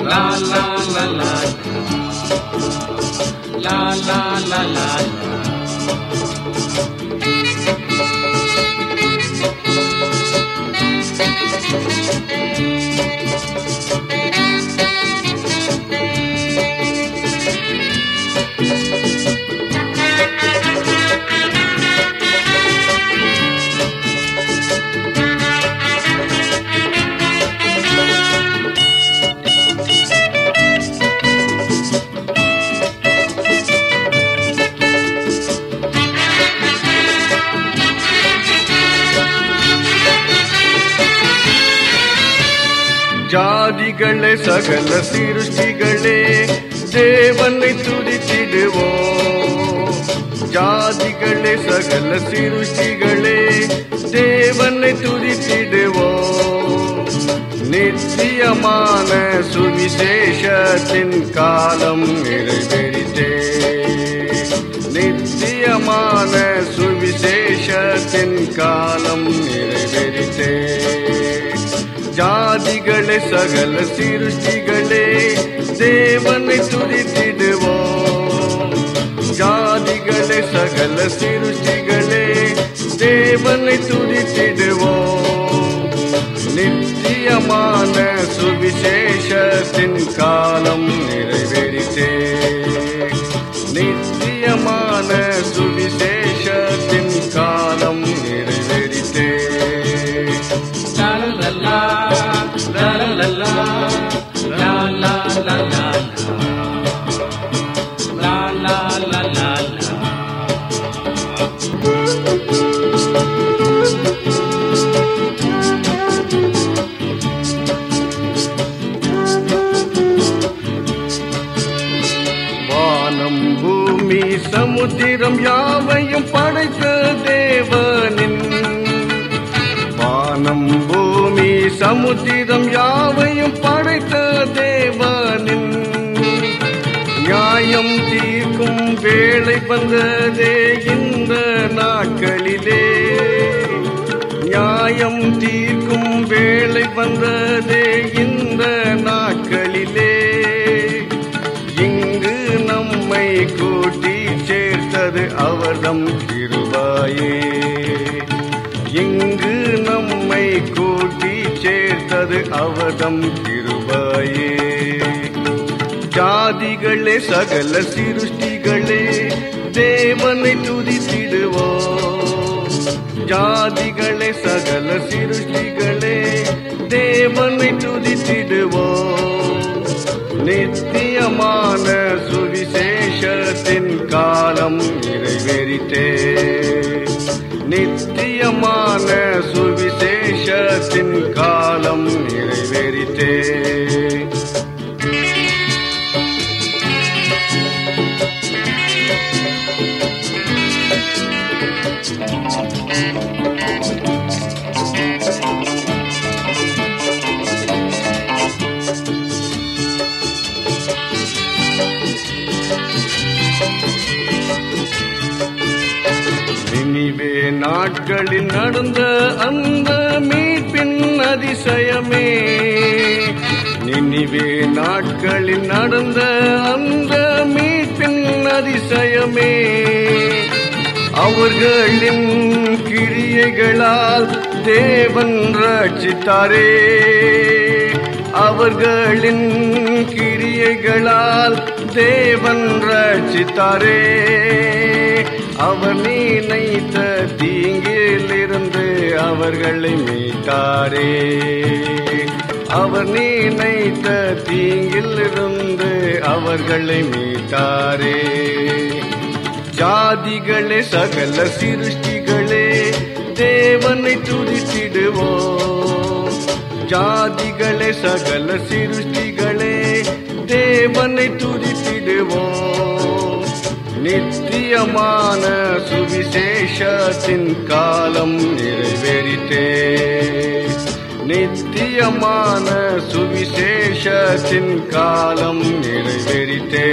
La la la la. La la la la. ஜாதிகளே சகல சிருஷ்டிகளே தேவனை துதித்திடுவோம் ஜாதிகளே சகல சிருஷ்டிகளே தேவனை துதித்திடுவோம் நித்தியமான சுவிசேஷத்தின் காலம் நிறைவேறித்தே நித்தியமான சுவிசேஷத்தின் காலம் நிறைவேறித்தே ஜாதிகளே சகல சிருஷ்டிகளே தேவனை துதித்திடுவோம் ஜாதிகளே சகல சிருஷ்டிகளே தேவனை துதித்திடுவோம் நித்தியமான சுவிசேஷத்தின் காலம் நிறைவேறித்தே நித்தியமான சுவிசேஷத்தின் காலம் நிறைவேறித்தே La la la la la la la la la la la la la la la வானம் பூமி சமுத்திரம் யாவையும் படைத்த தேவனின் வானம் பூமி சமுத்திரம் யாவையும் படைத்த தேவனின் நியாயம் தீர்க்கும் வேளை வந்ததே இந்த நாட்களிலே நியாயம் தீர்க்கும் வேளை வந்ததே இந்த நாட்களிலே இங்கு நம்மை கூட்டி சேர்த்தது அவர்தம் கிருபாயே இங்கு நம்மை கூட்டி சேர்த்தது அவர்தம் கிருபாயே ஜாதிகளே சகல சிருஷ்டிகளே தேவனை துதித்திடுவோம் ஜாதிகளே சகல சிருஷ்டிகளே தேவனை துதித்திடுவோம் நித்தியமான சுவிசேஷத்தின் காலம் நிறைவேறித்தே நித்தியமான சுவிசேஷத்தின் காலம் நிறைவேறித்தே நினிவே நாட்களில் நடந்த அந்த மீட்பின் அதிசயமே நினிவே நாட்களில் நடந்த அந்த மீட்பின் அதிசயமே அவர்களின் கிரியைகளால் தேவன் ரட்சித்தாரே அவர்களின் கிரியைகளால் தேவன் ரட்சித்தாரே அவர் நினைத்த தீங்கிலிருந்து அவர்களை மீட்டாரே அவர் நினைத்த தீங்கிலிருந்து அவர்களை மீட்டாரே ஜாதிகளே சகல சிருஷ்டிகளே தேவனை துதித்திடுவோம் ஜாதிகளே சகல சிருஷ்டிகளே தேவனை துதித்திடுவோம் நித்தியமான சுவிசேஷத்தின் காலம் நிறைவேறித்தே நித்தியமான சுவிசேஷத்தின் காலம் நிறைவேறித்தே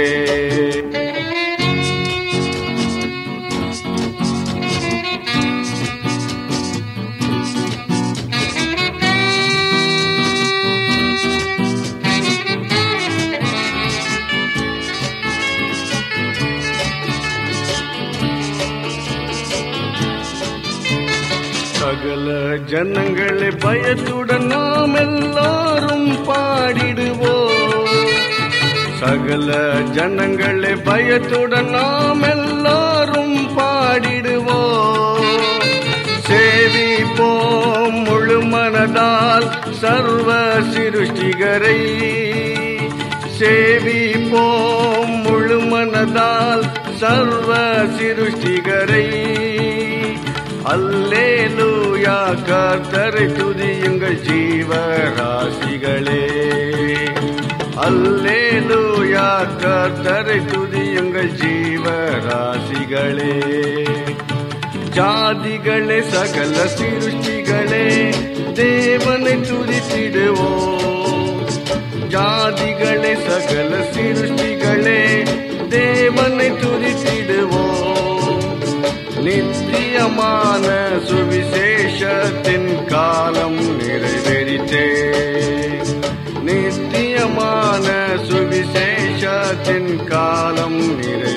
சகல ஜனங்களே பயத்துடன் நாம் எல்லாரும் பாடிடுவோம் சகல ஜனங்களே பயத்துடன் நாம் எல்லாரும் பாடிடுவோம் சேவிப்போம் முழு மனதால் சர்வ சிருஷ்டிகரை சேவிப்போம் முழு மனதால் சர்வ சிருஷ்டிகரை அல்லேலூயா கர்த்தரை துதியுங்கள் ஜீவராசிகளே அல்லேலூயா கர்த்தரை துதியுங்கள் ஜீவராசிகளே ஜாதிகளே சகல சிருஷ்டிகளே தேவனை துதித்திடுவோம் ஜாதிகளே சகல சிருஷ்டிகளே தேவனை துதித்திடுவோம் நித்தியமான சுவிசேஷத்தின் காலம் நிறைவேறித்தே நித்தியமான சுவிசேஷத்தின் காலம் நிறைவேறித்தே